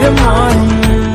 மாறும்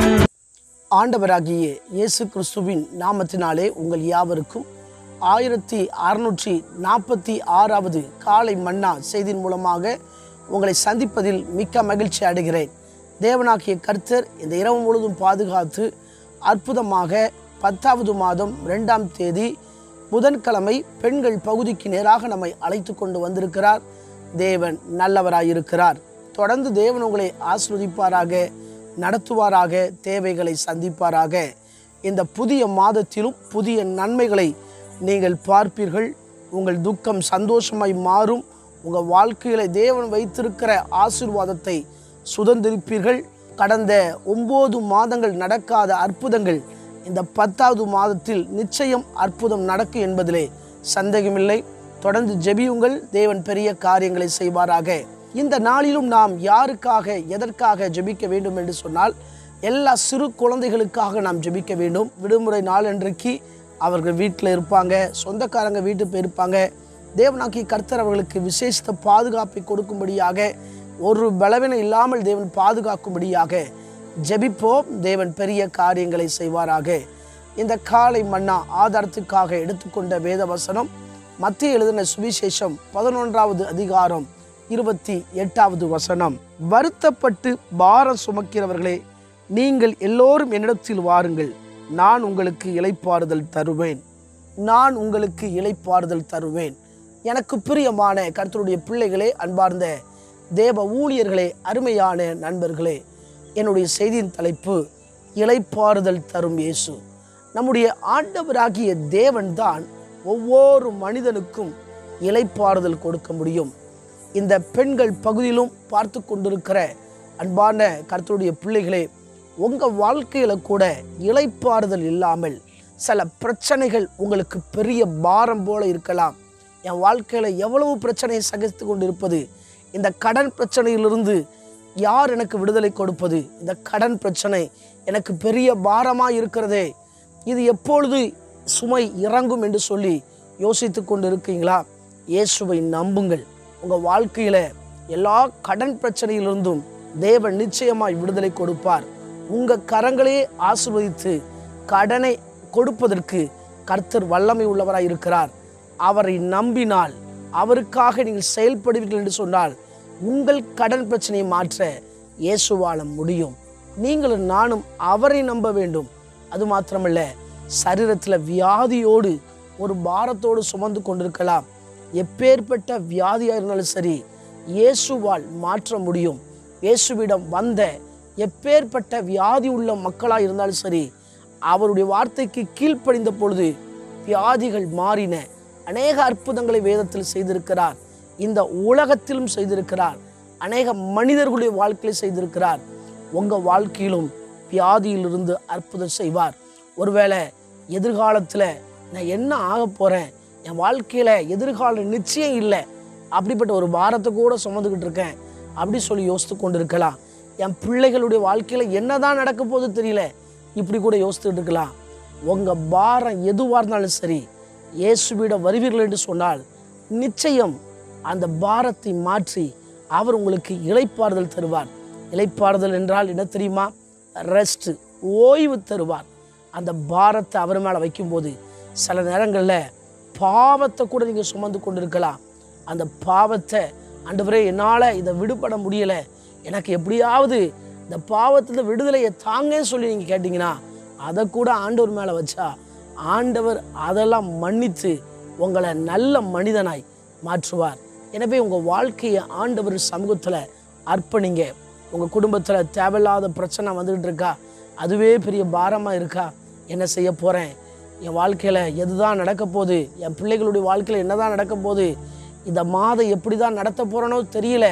ஆண்டவராகிய இயேசு கிறிஸ்துவின் நாமத்தினாலே உங்கள் யாவருக்கும் ஆயிரத்தி அறுநூற்றி நாற்பத்தி ஆறாவது காலை மன்னா செய்தியின் மூலமாக உங்களை சந்திப்பதில் மிக்க மகிழ்ச்சி அடைகிறேன் தேவனாகிய கர்த்தர் இந்த இரவு முழுவதும் பாதுகாத்து அற்புதமாக பத்தாவது மாதம் ரெண்டாம் தேதி புதன்கிழமை பெண்கள் பகுதிக்கு நேராக நம்மை அழைத்து கொண்டு வந்திருக்கிறார் தேவன் நல்லவராயிருக்கிறார் தொடர்ந்து தேவன் உங்களை ஆஸ்வதிப்பாராக நடத்துவாராக தேவைகளை சந்திப்பாராக இந்த புதிய மாதத்திலும் புதிய நன்மைகளை நீங்கள் பார்ப்பீர்கள் உங்கள் துக்கம் சந்தோஷமாய் மாறும் உங்கள் வாழ்க்கையில தேவன் வைத்திருக்கிற ஆசீர்வாதத்தை சுதந்திரிப்பீர்கள் கடந்த ஒன்பது மாதங்கள் நடக்காத அற்புதங்கள் இந்த பத்தாவது மாதத்தில் நிச்சயம் அற்புதம் நடக்கும் என்பதிலே சந்தேகமில்லை தொடர்ந்து ஜெபியுங்கள் தேவன் பெரிய காரியங்களை செய்வாராக இந்த நாளிலும் நாம் யாருக்காக எதற்காக ஜெபிக்க வேண்டும் என்று சொன்னால் எல்லா சிறு குழந்தைகளுக்காக நாம் ஜெபிக்க வேண்டும் விடுமுறை நாள் அன்றைக்கு அவர்கள் வீட்டில் இருப்பாங்க சொந்தக்காரங்க வீட்டுக்கு போயிருப்பாங்க தேவனாக்கி கர்த்தர் அவர்களுக்கு விசேஷித்த பாதுகாப்பை கொடுக்கும்படியாக ஒரு பலவீனம் இல்லாமல் தேவன் பாதுகாக்கும்படியாக ஜெபிப்போம் தேவன் பெரிய காரியங்களை செய்வாராக இந்த காலை மன்னா ஆதாரத்துக்காக எடுத்துக்கொண்ட வேத வசனம் மத்திய எழுதின சுவிசேஷம் பதினொன்றாவது அதிகாரம் இருபத்தி எட்டாவது வசனம் வருத்தப்பட்டு பாரம் சுமக்கிறவர்களே நீங்கள் எல்லோரும் என்னிடத்தில் வாருங்கள் நான் உங்களுக்கு இளைப்பாறுதல் தருவேன் நான் உங்களுக்கு இளைப்பாறுதல் தருவேன் எனக்கு பிரியமான கர்த்தருடைய பிள்ளைகளே அன்பார்ந்த தேவ ஊழியர்களே அருமையான நண்பர்களே என்னுடைய செய்தியின் தலைப்பு இளைப்பாறுதல் தரும் இயேசு நம்முடைய ஆண்டவராகிய தேவன்தான் ஒவ்வொரு மனிதனுக்கும் இளைப்பாறுதல் கொடுக்க முடியும் இந்த பெண்கள் பகுதியிலும் பார்த்து கொண்டிருக்கிற அன்பான கர்த்தருடைய பிள்ளைகளே உங்கள் வாழ்க்கையில் கூட இளைப்பாறுதல் இல்லாமல் சில பிரச்சனைகள் உங்களுக்கு பெரிய பாரம் போல இருக்கலாம் என் வாழ்க்கையில் எவ்வளவு பிரச்சனையை சகித்து கொண்டு இருப்பது இந்த கடன் பிரச்சனையிலிருந்து யார் எனக்கு விடுதலை கொடுப்பது இந்த கடன் பிரச்சனை எனக்கு பெரிய பாரமாக இருக்கிறதே இது எப்பொழுது சுமை இறங்கும் என்று சொல்லி யோசித்து கொண்டு இருக்கீங்களா இயேசுவை நம்புங்கள் உங்கள் வாழ்க்கையில் எல்லா கடன் பிரச்சனையிலிருந்தும் தேவன் நிச்சயமாய் விடுதலை கொடுப்பார் உங்கள் கரங்களே ஆசிர்வதித்து கடனை கொடுப்பதற்கு கர்த்தர் வல்லமை உள்ளவராய் இருக்கிறார் அவரை நம்பினால் அவருக்காக நீங்கள் செயல்படுவீர்கள் என்று சொன்னால் உங்கள் கடன் பிரச்சனையை மாற்ற இயேசுவால முடியும் நீங்களும் நானும் அவரை நம்ப வேண்டும் அது மாத்திரமல்ல சரீரத்தில் வியாதியோடு ஒரு பாரத்தோடு சுமந்து கொண்டிருக்கலாம் எப்பேற்பட்ட வியாதியாக இருந்தாலும் சரி இயேசுவால் மாற்ற முடியும் இயேசுவிடம் வந்த எப்பேற்பட்ட வியாதி உள்ள மக்களாக இருந்தாலும் சரி அவருடைய வார்த்தைக்கு கீழ்ப்படிந்த பொழுது வியாதிகள் மாறின அநேக அற்புதங்களை வேதத்தில் செய்திருக்கிறார் இந்த உலகத்திலும் செய்திருக்கிறார் அநேக மனிதர்களுடைய வாழ்க்கையில் செய்திருக்கிறார் உங்கள் வாழ்க்கையிலும் வியாதியிலிருந்து அற்புதம் செய்வார் ஒருவேளை எதிர்காலத்தில் நான் என்ன ஆக போகிறேன் என் வாழ்க்கையில் எதிர்காலம் நிச்சயம் இல்லை அப்படிப்பட்ட ஒரு பாரத்தை கூட சுமந்துக்கிட்டு இருக்கேன் அப்படி சொல்லி யோசித்து கொண்டு இருக்கலாம் என் பிள்ளைகளுடைய வாழ்க்கையில் என்னதான் நடக்க போகுது தெரியல இப்படி கூட யோசித்துட்டு இருக்கலாம் உங்கள் பாரம் எதுவாக இருந்தாலும் சரி இயேசுவிடம் வருவீர்கள் என்று சொன்னால் நிச்சயம் அந்த பாரத்தை மாற்றி அவர் உங்களுக்கு இளைப்பாறுதல் தருவார் இளைப்பாறுதல் என்றால் என்ன தெரியுமா ரெஸ்ட் ஓய்வு தருவார் அந்த பாரத்தை அவர் மேலே வைக்கும்போது சில நேரங்களில் பாவத்தை கூட நீங்கள் சுமந்து கொண்டு இருக்கலாம் அந்த பாவத்தை ஆண்டவரே என்னால் இதை விடுபட முடியலை எனக்கு எப்படியாவது இந்த பாவத்தில் விடுதலையை தாங்கன்னு சொல்லி நீங்கள் கேட்டிங்கன்னா அதை கூட ஆண்டவர் மேலே வச்சா ஆண்டவர் அதெல்லாம் மன்னித்து உங்களை நல்ல மனிதனாய் மாற்றுவார் எனவே உங்கள் வாழ்க்கையை ஆண்டவர் சமூகத்தில் அர்ப்பணிங்க உங்கள் குடும்பத்தில் தேவையில்லாத பிரச்சனை வந்துக்கிட்டு இருக்கா அதுவே பெரிய பாரமாக இருக்கா என்ன செய்ய போகிறேன் என் வாழ்க்கையில் எதுதான் நடக்க போகுது என் பிள்ளைகளுடைய வாழ்க்கையில் என்னதான் நடக்க போகுது இந்த மாதம் எப்படி தான் நடத்த போகிறேனோ தெரியல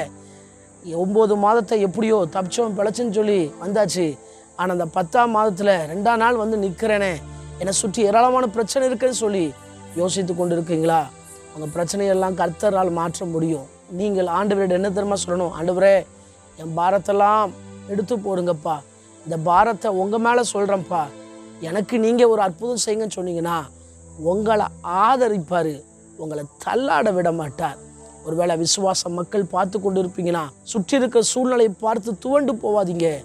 ஒம்பது மாதத்தை எப்படியோ தப்பிச்சோம் பிழைச்சுன்னு சொல்லி வந்தாச்சு ஆனால் அந்த பத்தாம் மாதத்தில் ரெண்டாம் நாள் வந்து நிற்கிறேனே என்னை சுற்றி ஏராளமான பிரச்சனை இருக்குன்னு சொல்லி யோசித்து கொண்டு இருக்கீங்களா உங்கள் பிரச்சனையெல்லாம் கர்த்தரால் மாற்ற முடியும் நீங்கள் ஆண்டவரிடம் என்ன தெரியுமா சொல்லணும் ஆண்டவரே என் பாரத்தெல்லாம் எடுத்து போடுங்கப்பா இந்த பாரத்தை உங்கள் மேலே சொல்கிறேன்ப்பா எனக்கு நீங்கள் ஒரு அற்புதம் செய்யுங்கன்னு சொன்னீங்கன்னா உங்களை ஆதரிப்பார் உங்களை தள்ளாட விட மாட்டார் ஒருவேளை விசுவாச மக்கள் பார்த்து கொண்டு இருப்பீங்கன்னா சுற்றி இருக்கிற சூழ்நிலையை பார்த்து துவண்டு போவாதீங்க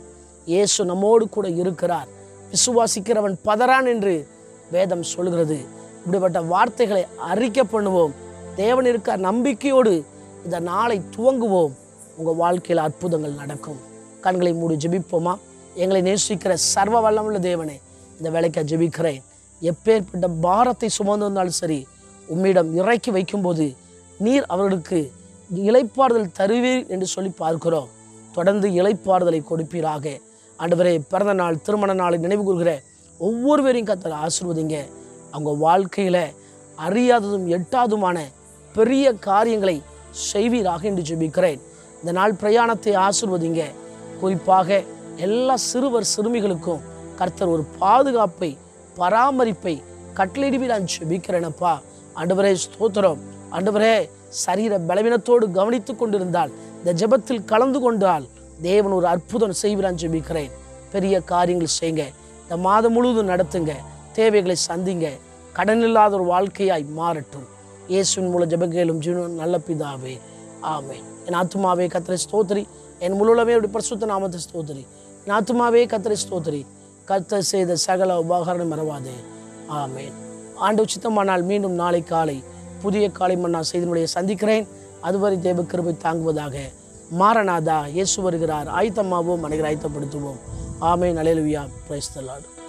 இயேசு நம்மோடு கூட இருக்கிறார் விசுவாசிக்கிறவன் பதறான் என்று வேதம் சொல்கிறது இப்படிப்பட்ட வார்த்தைகளை அறிக்கை பண்ணுவோம் தேவன் இருக்கார் நம்பிக்கையோடு இந்த நாளை துவங்குவோம் உங்கள் வாழ்க்கையில் அற்புதங்கள் நடக்கும் கண்களை மூடி ஜெபிப்போமா எங்களை நேசிக்கிற சர்வ வல்லமுள்ள தேவனே இந்த வேலைக்கு ஜெபிக்கிறேன் எப்பேற்பட்ட பாரத்தை சுமந்து வந்தாலும் சரி உம்மிடம் இறக்கி வைக்கும்போது நீர் அவர்களுக்கு இளைப்பாறுதல் தருவீர் என்று சொல்லி பார்க்கிறோம் தொடர்ந்து இளைப்பாறுதலை கொடுப்பீராக ஆண்டவரே பிறந்த நாள் திருமண நாளை நினைவு கூறுகிற ஒவ்வொருவரையும் கத்தர் ஆசிர்வதிங்க அவங்க வாழ்க்கையில் அறியாததும் எட்டாதுமான பெரிய காரியங்களை செய்வீராக என்று ஜெபிக்கிறேன் இந்த நாள் பிரயாணத்தை ஆசிர்வதிங்க குறிப்பாக எல்லா சிறுவர் சிறுமிகளுக்கும் கர்த்தர் ஒரு பாதுகாப்பை பராமரிப்பை கட்டளையிடுவி நான் ஜெபிக்கிறேனப்பா ஆண்டவரே ஸ்தோத்திரம் ஆண்டவரே சரீர பலவீனத்தோடு கவனித்து கொண்டிருந்தால் இந்த ஜெபத்தில் கலந்து கொண்டால் தேவன் ஒரு அற்புதம் செய்கிறான் ஜெபிக்கிறேன் பெரிய காரியங்கள் செய்யுங்க இந்த மாதம் முழுவதும் நடத்துங்க தேவைகளை சந்திங்க கடன் இல்லாத ஒரு வாழ்க்கையாய் மாறட்டும் இயேசுவின் மூலம் ஜெபகேலும் ஜீவனும் நல்ல பிதாவே ஆமென் என் ஆத்துமாவே கத்திரை ஸ்தோத்திரி என் முழுவலமே அப்படி பரிசுத்த நாமத்தை ஸ்தோத்திரி என் ஆத்துமாவே கத்திரை ஸ்தோத்திரி கர்த்தர் செய்த சகல உபகரணம் மறவாதே ஆமென் ஆண்டு சித்தமானால் மீண்டும் நாளை காலை புதிய காலை மன்னா செய்தினுடைய சந்திக்கிறேன் அதுவரை தேவ கிருபை தாங்குவதாக மாரநாதா இயேசு வருகிறார் ஆயத்தமாவோம் அனைவரை ஆயத்தப்படுத்துவோம் ஆமே நலேலுவியா பிரைஸ்தலாடு